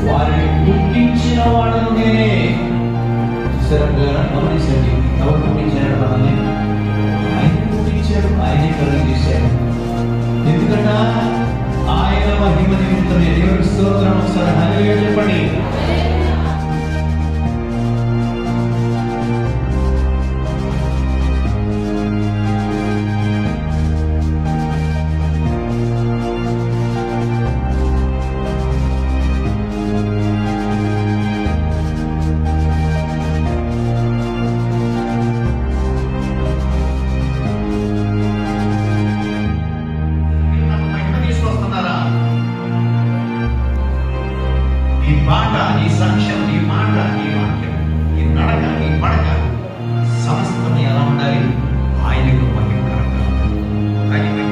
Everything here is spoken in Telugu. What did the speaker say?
వారిని పుట్టించిన వాడను నేనే చూసారా పిల్లరా? గమనించండి ఎవరు పుట్టించాడు మనల్ని ఆయన పుట్టించాడు ఆయనే కలుగు చేశాడు ఎందుకంట ఆయన మహిమ నిమిత్తమే దేవుడికి స్తోత్రం ఒకసారి హల్లెలూయా చెప్పండి మీరు నాకు మహిమ తీసుకొస్తున్నారా ఈ పాట ఈ సాక్ష్యం ఈ మాట ఈ వాక్యం ఈ నడక ఈ పడక సమస్తం ఎలా ఉండాలి ఆయనకు మహిమకరంగా ఆయన